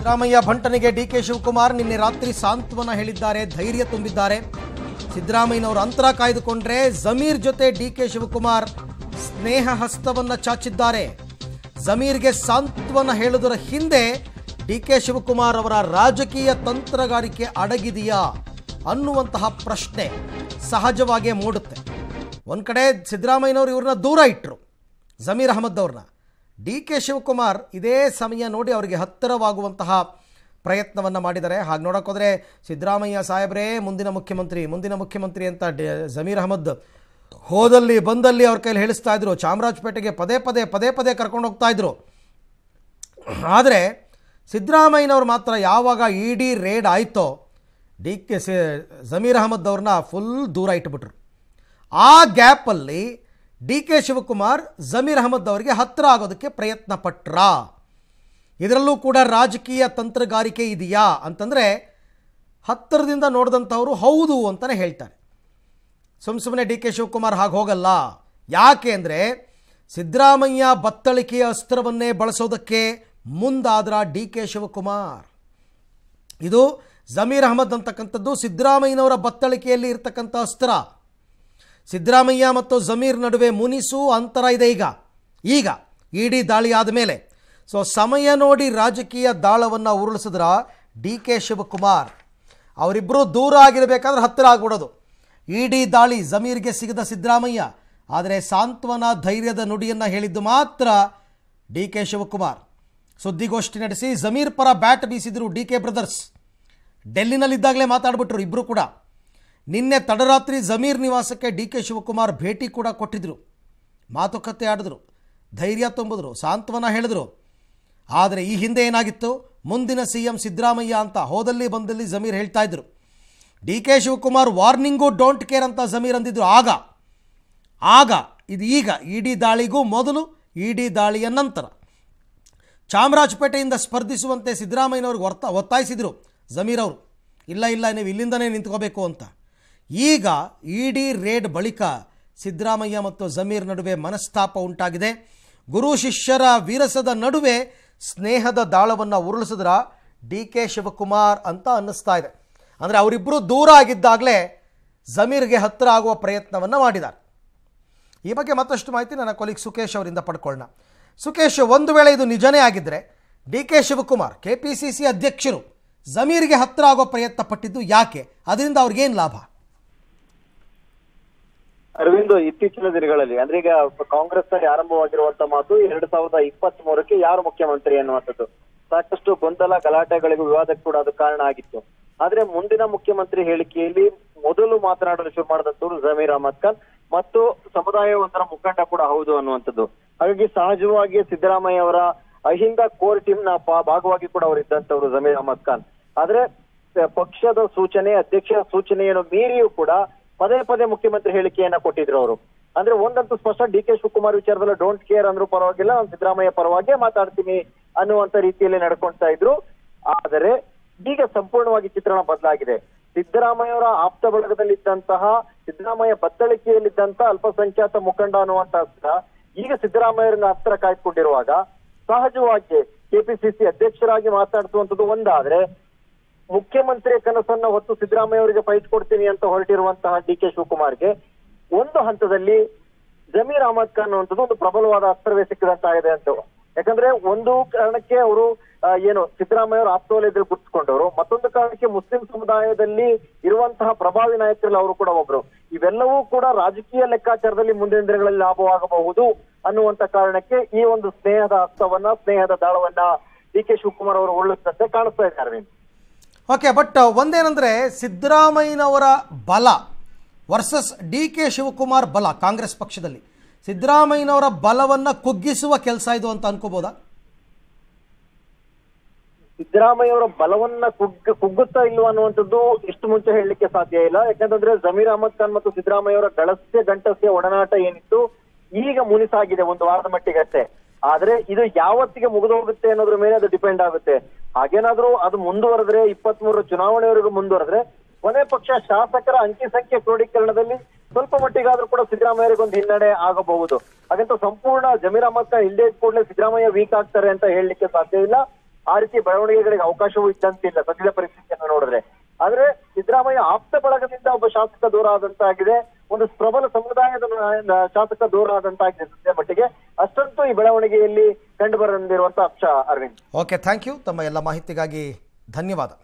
ಸಿದ್ದರಾಮಯ್ಯ ಭಂಟನಿಗೆ D K Shivakumar ನಿನ್ನೆ ರಾತ್ರಿ ಸಾಂತ್ವನ ಹೇಳಿದ್ದಾರೆ ಧೈರ್ಯ ತುಂಬಿದ್ದಾರೆ ಸಿದ್ದರಾಮಯ್ಯನವರು ಅಂತರ ಕಾಯ್ದುಕೊಂಡ್ರೆ ಜಮೀರ್ ಜೊತೆ ಡಿ ಕೆ ಶಿವಕುಮಾರ್ ಸ್ನೇಹ ಹಸ್ತವನ್ನ ಚಾಚಿದ್ದಾರೆ ಜಮೀರ್ಗೆ ಸಾಂತ್ವನ ಹೇಳುವುದರ ಹಿಂದೆ ಡಿ ಕೆ ಶಿವಕುಮಾರ್ ಅವರ ರಾಜಕೀಯ ತಂತ್ರಗಾರಿಕೆ ಅಡಗಿದೆಯಾ ಅನ್ನುವಂತಹ ಪ್ರಶ್ನೆ ಸಹಜವಾಗಿಯೇ ಮೂಡುತ್ತೆ ಒಂದು ಕಡೆ ಸಿದ್ದರಾಮಯ್ಯನವರು ಇವ್ರನ್ನ ದೂರ ಇಟ್ಟರು ಜಮೀರ್ ಅಹಮದ್ ಅವ್ರನ್ನ ಡಿ ಕೆ ಶಿವಕುಮಾರ್ ಇದೇ ಸಮಯ ನೋಡಿ ಅವರಿಗೆ ಹತ್ತಿರವಾಗುವಂತಹ ಪ್ರಯತ್ನವನ್ನು ಮಾಡಿದ್ದಾರೆ ಹಾಗೆ ನೋಡೋಕ್ಕೋದ್ರೆ ಸಿದ್ದರಾಮಯ್ಯ ಸಾಹೇಬ್ರೇ ಮುಂದಿನ ಮುಖ್ಯಮಂತ್ರಿ ಮುಂದಿನ ಮುಖ್ಯಮಂತ್ರಿ ಅಂತ ಡಿ ಜಮೀರ್ ಅಹಮದ್ ಹೋದಲ್ಲಿ ಬಂದಲ್ಲಿ ಅವ್ರ ಕೈಲಿ ಹೇಳಿಸ್ತಾ ಇದ್ರು ಚಾಮರಾಜಪೇಟೆಗೆ ಪದೇ ಪದೇ ಪದೇ ಪದೇ ಕರ್ಕೊಂಡು ಹೋಗ್ತಾ ಇದ್ರು ಆದರೆ ಸಿದ್ದರಾಮಯ್ಯನವ್ರು ಮಾತ್ರ ಯಾವಾಗ ಇ ಡಿ ರೇಡ್ ಆಯಿತೋ D K C Zameer Ahmad ಅವ್ರನ್ನ ಫುಲ್ ದೂರ ಇಟ್ಬಿಟ್ರು ಆ ಗ್ಯಾಪಲ್ಲಿ ಡಿ ಕೆ ಶಿವಕುಮಾರ್ ಜಮೀರ್ ಅಹಮದ್ ಅವರಿಗೆ ಹತ್ತಿರ ಆಗೋದಕ್ಕೆ ಪ್ರಯತ್ನ ಪಟ್ರಾ ಇದರಲ್ಲೂ ಕೂಡ ರಾಜಕೀಯ ತಂತ್ರಗಾರಿಕೆ ಇದೆಯಾ ಅಂತಂದರೆ ಹತ್ತಿರದಿಂದ ನೋಡಿದಂಥವರು ಹೌದು ಅಂತಲೇ ಹೇಳ್ತಾರೆ ಸುಮ್ಮ ಸುಮ್ಮನೆ ಡಿ ಕೆ ಶಿವಕುಮಾರ್ ಹಾಗೆ ಹೋಗಲ್ಲ ಯಾಕೆ ಅಂದರೆ ಸಿದ್ದರಾಮಯ್ಯ ಬತ್ತಳಿಕೆಯ ಅಸ್ತ್ರವನ್ನೇ ಬಳಸೋದಕ್ಕೆ ಮುಂದಾದ್ರ ಡಿ ಕೆ ಶಿವಕುಮಾರ್ ಇದು ಜಮೀರ್ ಅಹಮದ್ ಅಂತಕ್ಕಂಥದ್ದು ಸಿದ್ದರಾಮಯ್ಯನವರ ಬತ್ತಳಿಕೆಯಲ್ಲಿ ಇರ್ತಕ್ಕಂಥ ಅಸ್ತ್ರ ಸಿದ್ದರಾಮಯ್ಯ ಮತ್ತು ಜಮೀರ್ ನಡುವೆ ಮುನಿಸು ಅಂತರ ಇದೆ ಈಗ ಈಗ ಇಡಿ ದಾಳಿ ಆದ ಮೇಲೆ ಸೊ ಸಮಯ ನೋಡಿ ರಾಜಕೀಯ ದಾಳವನ್ನು ಉರುಳಿಸಿದ್ರ ಡಿ ಕೆ ಶಿವಕುಮಾರ್ ಅವರಿಬ್ಬರು ದೂರ ಆಗಿರಬೇಕಾದ್ರೆ ಹತ್ತಿರ ಆಗ್ಬಿಡೋದು ಇಡಿ ದಾಳಿ ಜಮೀರ್ಗೆ ಸಿಗದ ಸಿದ್ದರಾಮಯ್ಯ ಆದರೆ ಸಾಂತ್ವನ ಧೈರ್ಯದ ನುಡಿಯನ್ನು ಹೇಳಿದ್ದು ಮಾತ್ರ ಡಿ ಕೆ ಶಿವಕುಮಾರ್ ಸುದ್ದಿಗೋಷ್ಠಿ ನಡೆಸಿ ಜಮೀರ್ ಪರ ಬ್ಯಾಟ್ ಬೀಸಿದ್ರು ಡಿ ಕೆ ಬ್ರದರ್ಸ್ ಡೆಲ್ಲಿನಲ್ಲಿದ್ದಾಗಲೇ ಮಾತಾಡ್ಬಿಟ್ರು ಇಬ್ಬರು ಕೂಡ ನಿನ್ನೆ ತಡರಾತ್ರಿ ಜಮೀರ್ ನಿವಾಸಕ್ಕೆ ಡಿ ಕೆ ಶಿವಕುಮಾರ್ ಭೇಟಿ ಕೂಡ ಕೊಟ್ಟಿದ್ರು ಮಾತುಕತೆ ಆಡಿದ್ರು ಧೈರ್ಯ ತುಂಬಿದ್ರು ಸಾಂತ್ವನ ಹೇಳಿದ್ರು ಆದರೆ ಈ ಹಿಂದೆ ಏನಾಗಿತ್ತು ಮುಂದಿನ ಸಿ ಎಂ ಸಿದ್ದರಾಮಯ್ಯ ಅಂತ ಹೋದಲ್ಲಿ ಬಂದಲ್ಲಿ ಜಮೀರ್ ಹೇಳ್ತಾ ಇದ್ರು D K Shivakumar warning don't care ಅಂತ ಜಮೀರ್ ಅಂದಿದ್ರು ಆಗ ಆಗ ಇದು ಈಗ ಇಡಿ ದಾಳಿಗೂ ಮೊದಲು ಇಡಿ ದಾಳಿಯ ನಂತರ ಚಾಮರಾಜಪೇಟೆಯಿಂದ ಸ್ಪರ್ಧಿಸುವಂತೆ ಸಿದ್ದರಾಮಯ್ಯನವ್ರಿಗೆ ಒರ್ತ ಒತ್ತಾಯಿಸಿದರು ಜಮೀರ್ ಅವರು ಇಲ್ಲ ಇಲ್ಲ ನೀವು ಇಲ್ಲಿಂದನೇ ನಿಂತ್ಕೋಬೇಕು ಅಂತ ಈಗ ಇಡಿ ರೇಡ್ ಬಳಿಕ ಸಿದ್ದರಾಮಯ್ಯ ಮತ್ತು ಜಮೀರ್ ನಡುವೆ ಮನಸ್ತಾಪ ಉಂಟಾಗಿದೆ ಗುರು ಶಿಷ್ಯರ ವೀರಸದ ನಡುವೆ ಸ್ನೇಹದ ದಾಳವನ್ನು ಉರುಳಿಸಿದ್ರ ಡಿ ಕೆ ಶಿವಕುಮಾರ್ ಅಂತ ಅನ್ನಿಸ್ತಾ ಇದೆ ಅಂದರೆ ಅವರಿಬ್ಬರು ದೂರ ಆಗಿದ್ದಾಗಲೇ ಜಮೀರ್ಗೆ ಹತ್ತಿರ ಆಗುವ ಪ್ರಯತ್ನವನ್ನು ಮಾಡಿದ್ದಾರೆ ಈ ಬಗ್ಗೆ ಮತ್ತಷ್ಟು ಮಾಹಿತಿ ನನ್ನ ಕೊಲಿಗ್ ಸುಕೇಶ್ ಅವರಿಂದ ಪಡ್ಕೊಳ್ಳೋಣ ಸುಕೇಶ್ ಒಂದು ವೇಳೆ ಇದು ನಿಜನೇ ಆಗಿದ್ದರೆ D K Shivakumar K P C C ಅಧ್ಯಕ್ಷರು ಜಮೀರ್ಗೆ ಹತ್ತಿರ ಆಗೋ ಪ್ರಯತ್ನ ಪಟ್ಟಿದ್ದು ಯಾಕೆ ಅದರಿಂದ ಅವ್ರಿಗೇನು ಲಾಭ ಅರವಿಂದ್ ಇತ್ತೀಚಿನ ದಿನಗಳಲ್ಲಿ ಅಂದ್ರೆ ಈಗ ಕಾಂಗ್ರೆಸ್ ನಲ್ಲಿ ಆರಂಭವಾಗಿರುವಂತ ಮಾತು ಎರಡ್ ಸಾವಿರದ ಇಪ್ಪತ್ತ್ ಮೂರಕ್ಕೆ ಯಾರು ಮುಖ್ಯಮಂತ್ರಿ ಅನ್ನುವಂಥದ್ದು ಸಾಕಷ್ಟು ಗೊಂದಲ ಗಲಾಟೆಗಳಿಗೂ ವಿವಾದಕ್ಕೆ ಕೂಡ ಅದು ಕಾರಣ ಆಗಿತ್ತು ಆದ್ರೆ ಮುಂದಿನ ಮುಖ್ಯಮಂತ್ರಿ ಹೇಳಿಕೆಯಲ್ಲಿ ಮೊದಲು ಮಾತನಾಡಲು ಶುರು ಮಾಡಿದಂತವ್ರು ಜಮೀರ್ ಅಹಮದ್ ಖಾನ್ ಮತ್ತು ಸಮುದಾಯವೊಂದರ ಮುಖಂಡ ಕೂಡ ಹೌದು ಅನ್ನುವಂಥದ್ದು ಹಾಗಾಗಿ ಸಹಜವಾಗಿ ಸಿದ್ದರಾಮಯ್ಯ ಅವರ ಅಹಿಂದ ಕೋರ್ ಟೀಮ್ ನ ಪಾ- ಭಾಗವಾಗಿ ಕೂಡ ಅವರು ಇದ್ದಂತವ್ರು ಜಮೀರ್ ಅಹಮದ್ ಖಾನ್ ಆದ್ರೆ ಪ- ಪಕ್ಷದ ಸೂಚನೆ ಅಧ್ಯಕ್ಷರ ಸೂಚನೆಯನ್ನು ಮೀರಿಯೂ ಕೂಡ ಪದೇ ಪದೇ ಮುಖ್ಯಮಂತ್ರಿ ಹೇಳಿಕೆಯನ್ನ ಕೊಟ್ಟಿದ್ರು ಅವರು ಅಂದ್ರೆ ಒಂದಂತೂ ಸ್ಪಷ್ಟ ಡಿ ಕೆ ಶಿವಕುಮಾರ್ ವಿಚಾರದಲ್ಲಿ ಡೋಂಟ್ ಕೇರ್ ಅಂದ್ರೂ ಪರವಾಗಿಲ್ಲ ನಾನು ಸಿದ್ದರಾಮಯ್ಯ ಪರವಾಗಿಯೇ ಮಾತಾಡ್ತೀನಿ ಅನ್ನುವಂತ ರೀತಿಯಲ್ಲಿ ನಡ್ಕೊಳ್ತಾ ಇದ್ರು ಆದರೆ ಈಗ ಸಂಪೂರ್ಣವಾಗಿ ಚಿತ್ರಣ ಬದಲಾಗಿದೆ ಸಿದ್ದರಾಮಯ್ಯ ಅವರ ಆಪ್ತ ಬಳಗದಲ್ಲಿದ್ದಂತಹ ಸಿದ್ದರಾಮಯ್ಯ ಬತ್ತಳಿಕೆಯಲ್ಲಿದ್ದಂತ ಅಲ್ಪಸಂಖ್ಯಾತ ಮುಖಂಡ ಅನ್ನುವಂತ ಅಸ್ತ್ರ ಈಗ ಸಿದ್ದರಾಮಯ್ಯರನ್ನ ಹತ್ರ ಕಾಯ್ದುಕೊಂಡಿರುವಾಗ ಸಹಜವಾಗಿ ಕೆಪಿಸಿಸಿ ಅಧ್ಯಕ್ಷರಾಗಿ ಮಾತಾಡಿಸುವಂತದ್ದು ಒಂದಾದ್ರೆ ಮುಖ್ಯಮಂತ್ರಿಯ ಕನಸನ್ನ ಹೊತ್ತು ಸಿದ್ದರಾಮಯ್ಯ ಅವರಿಗೆ ಫೈಟ್ ಕೊಡ್ತೀನಿ ಅಂತ ಹೊರಟಿರುವಂತಹ ಡಿ ಕೆ ಶಿವಕುಮಾರ್ಗೆ ಒಂದು ಹಂತದಲ್ಲಿ ಜಮೀರ್ ಅಹಮದ್ ಖಾನ್ ಅನ್ನುವಂಥದ್ದು ಒಂದು ಪ್ರಬಲವಾದ ಅಸ್ತ್ರವೇ ಸಿಕ್ಕಿದಂತಾಗಿದೆ ಅಂತ ಯಾಕಂದ್ರೆ ಒಂದು ಕಾರಣಕ್ಕೆ ಅವರು ಏನು ಸಿದ್ದರಾಮಯ್ಯ ಅವರು ಆಪ್ತವಲಯದಲ್ಲಿ ಗುರುತಿಸಿಕೊಂಡವರು ಮತ್ತೊಂದು ಕಾರಣಕ್ಕೆ ಮುಸ್ಲಿಂ ಸಮುದಾಯದಲ್ಲಿ ಇರುವಂತಹ ಪ್ರಭಾವಿ ನಾಯಕರಲ್ಲಿ ಅವರು ಕೂಡ ಒಬ್ರು ಇವೆಲ್ಲವೂ ಕೂಡ ರಾಜಕೀಯ ಲೆಕ್ಕಾಚಾರದಲ್ಲಿ ಮುಂದಿನ ದಿನಗಳಲ್ಲಿ ಲಾಭವಾಗಬಹುದು ಅನ್ನುವಂತ ಕಾರಣಕ್ಕೆ ಈ ಒಂದು ಸ್ನೇಹದ ಹಸ್ತವನ್ನ ಸ್ನೇಹದ ದಾಳವನ್ನ ಡಿ ಕೆ ಶಿವಕುಮಾರ್ ಅವರು ಉರುಳಿಸಿದಂತೆ ಕಾಣಿಸ್ತಾ ಇದೆ ಅರವಿಂದ್ ಓಕೆ ಬಟ್ ಒಂದೇನೆಂದರೆ ಸಿದ್ದರಾಮಯ್ಯನವರ ಬಲ ವರ್ಸಸ್ ಡಿ ಕೆ ಶಿವಕುಮಾರ್ ಬಲ ಕಾಂಗ್ರೆಸ್ ಪಕ್ಷದಲ್ಲಿ ಸಿದ್ದರಾಮಯ್ಯನವರ ಬಲವನ್ನು ಕುಗ್ಗಿಸುವ ಕೆಲಸ ಇದು ಅಂತ ಅನ್ಕೋಬೋದಾ ಸಿದ್ದರಾಮಯ್ಯ ಅವರ ಬಲವನ್ನ ಕುಗ್ಗ ಕುಗ್ಗುತ್ತಾ ಇಲ್ವಾ ಅನ್ನುವಂಥದ್ದು ಇಷ್ಟು ಮುಂಚೆ ಹೇಳಲಿಕ್ಕೆ ಸಾಧ್ಯ ಇಲ್ಲ ಯಾಕಂತಂದ್ರೆ ಜಮೀರ್ ಅಹಮದ್ ಖಾನ್ ಮತ್ತು ಸಿದ್ದರಾಮಯ್ಯ ಅವರ ಗಳಸ್ಯ ಗಂಟಸ್ಯ ಒಡನಾಟ ಏನಿತ್ತು ಈಗ ಮುನಿಸಾಗಿದೆ ಒಂದು ವಾರದ ಮಟ್ಟಿಗೆ ಅಷ್ಟೇ ಆದ್ರೆ ಇದು ಯಾವತ್ತಿಗೆ ಮುಗಿದು ಹೋಗುತ್ತೆ ಅನ್ನೋದ್ರ ಮೇಲೆ ಅದು ಡಿಪೆಂಡ್ ಆಗುತ್ತೆ ಹಾಗೇನಾದ್ರೂ ಅದು ಮುಂದುವರೆದ್ರೆ ಇಪ್ಪತ್ತ್ ಮೂರರ ಚುನಾವಣೆವರೆಗೂ ಮುಂದುವರೆದ್ರೆ ಕೊನೆ ಪಕ್ಷ ಶಾಸಕರ ಅಂಕಿ ಸಂಖ್ಯೆ ಕ್ರೋಢೀಕರಣದಲ್ಲಿ ಸ್ವಲ್ಪ ಮಟ್ಟಿಗಾದ್ರೂ ಕೂಡ ಸಿದ್ದರಾಮಯ್ಯರಿಗೆ ಒಂದು ಹಿನ್ನಡೆ ಆಗಬಹುದು ಹಾಗಂತ ಸಂಪೂರ್ಣ ಜಮೀರ್ ಅಹಮದ್ ಖಾನ್ ಇಲ್ಲದೆ ಕೂಡಲೇ ಸಿದ್ದರಾಮಯ್ಯ ವೀಕ್ ಆಗ್ತಾರೆ ಅಂತ ಹೇಳಲಿಕ್ಕೆ ಸಾಧ್ಯ ಇಲ್ಲ ಆ ರೀತಿ ಬೆಳವಣಿಗೆಗಳಿಗೆ ಅವಕಾಶವೂ ಇದ್ದಂತಿಲ್ಲ ಸದ್ಯದ ಪರಿಸ್ಥಿತಿಯನ್ನು ನೋಡಿದ್ರೆ ಆದ್ರೆ ಸಿದ್ದರಾಮಯ್ಯ ಆಪ್ತ ಬಳಗದಿಂದ ಒಬ್ಬ ಶಾಸಕ ದೂರ ಆದಂತಾಗಿದೆ ಒಂದು ಪ್ರಬಲ ಸಮುದಾಯದ ನ- ಶಾಸಕ ದೂರ ಆದಂತಾಗಿದೆ ಸದ್ಯ ಮಟ್ಟಿಗೆ ಅಷ್ಟಂತೂ ಈ ಬೆಳವಣಿಗೆಯಲ್ಲಿ ಕಂಡು ಬಂದಿರುವಂತ ಅಂಶ ಅರವಿಂದ್ ಓಕೆ ಥ್ಯಾಂಕ್ ಯು ತಮ್ಮ ಎಲ್ಲ ಮಾಹಿತಿಗಾಗಿ ಧನ್ಯವಾದ